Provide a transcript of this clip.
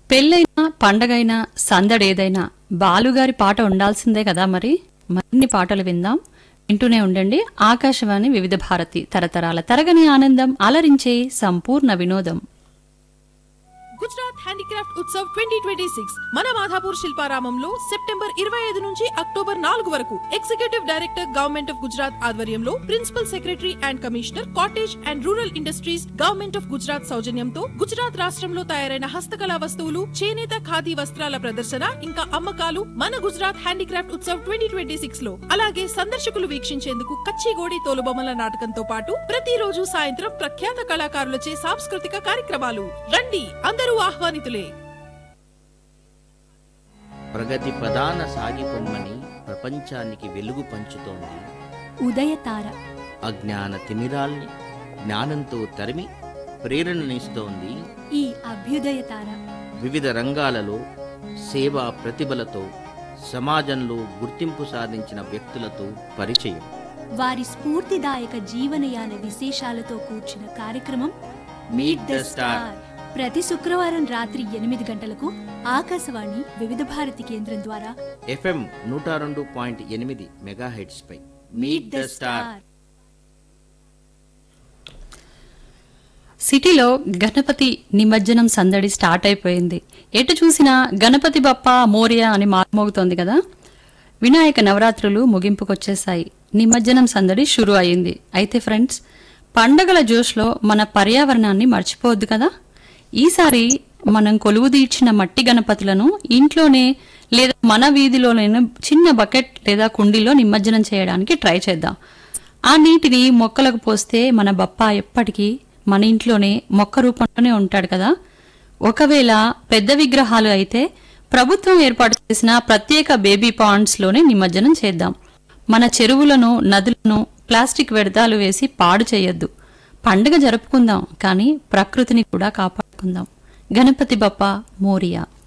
పెళ్ళైనా పండగైనా సందడేదైనా బాలుగారి పాట ఉండాల్సిందే కదా మరి మరిన్ని పాటలు విందాం వింటూనే ఉండండి ఆకాశవాణి వివిధ భారతి తరతరాల తరగని ఆనందం అలరించే సంపూర్ణ వినోదం Gujarat handicraft Utsav twenty twenty six మన మాధాపూర్ శిల్పారామంలో సెప్టెంబర్ ఇరవై ఐదు నుంచి అక్టోబర్ నాలుగు వరకు executive director government of Gujarat ఆధ్వర్యంలో principal secretary and commissioner cottage and rural industries government of Gujarat సౌజన్యంతో గుజరాత్ రాష్ట్రంలో తయారైన హస్తకళా వస్తువులు చేనేత ఖాదీ వస్త్రాల ప్రదర్శన ఇంకా అమ్మకాలు మన Gujarat handicraft Utsav twenty twenty six లో అలాగే సందర్శకులు వీక్షించేందుకు కచ్చిగోడి తోలుబొమ్మల నాటకంతో పాటు ప్రతిరోజు సాయంత్రం ప్రఖ్యాత కళాకారులచే సాంస్కృతిక కార్యక్రమాలు రండి అందరూ ఆహ్వానితులే ప్రగతి ప్రధాన సాగిపొమ్మని ప్రపంచానికి వెలుగు పంచుతోంది ఉదయతార అజ్ఞాన తిమిరాల్ని జ్ఞానంతో తరిమి ప్రేరణనిస్తోంది ఈ అభ్యుదయతార వివిధ రంగాలలో సేవా ప్రతిభలతో సమాజంలో గుర్తింపు సాధించిన వ్యక్తులతో పరిచయం వారి స్ఫూర్తిదాయక జీవనయాన విశేషాలతో కూర్చిన కార్యక్రమం Meet the Star. ప్రతి శుక్రవారం రాత్రి ఎనిమిది గంటలకు ఆకాశవాణి వివిధ భారతి కేంద్రం ద్వారా ఎఫ్ఎం నూట రెండు పాయింట్ ఎనిమిది మెగాహెడ్స్ పై మీట్ ద స్టార్ సిటీలో గణపతి నిమజ్జనం సందడి స్టార్ట్ అయిపోయింది ఎటు చూసినా గణపతి బప్ప మోరియా అని మారుమోగుతోంది కదా వినాయక నవరాత్రులు ముగింపుకొచ్చేశాయి నిమజ్జనం సందడి షురు అయింది అయితే ఫ్రెండ్స్ పండగల జోష్లో మన పర్యావరణాన్ని మర్చిపోవద్దు కదా ఈసారి మనం కొలువు తీర్చిన మట్టి గణపతులను ఇంట్లోనే లేదా మన వీధిలోనే చిన్న బకెట్ లేదా కుండీలో నిమజ్జనం చేయడానికి ట్రై చేద్దాం ఆ నీటిని మొక్కలకు పోస్తే మన బప్ప ఎప్పటికీ మన ఇంట్లోనే మొక్క రూపంలోనే ఉంటాడు కదా ఒకవేళ పెద్ద విగ్రహాలు అయితే ప్రభుత్వం ఏర్పాటు చేసిన ప్రత్యేక బేబీ పాండ్స్ లోనే నిమజ్జనం చేద్దాం మన చెరువులను నదులను ప్లాస్టిక్ వ్యర్థాలు వేసి పాడు చేయొద్దు పండుగ జరుపుకుందాం కానీ ప్రకృతిని కూడా కాపాడుకుందాం గణపతి బప్ప మోరియా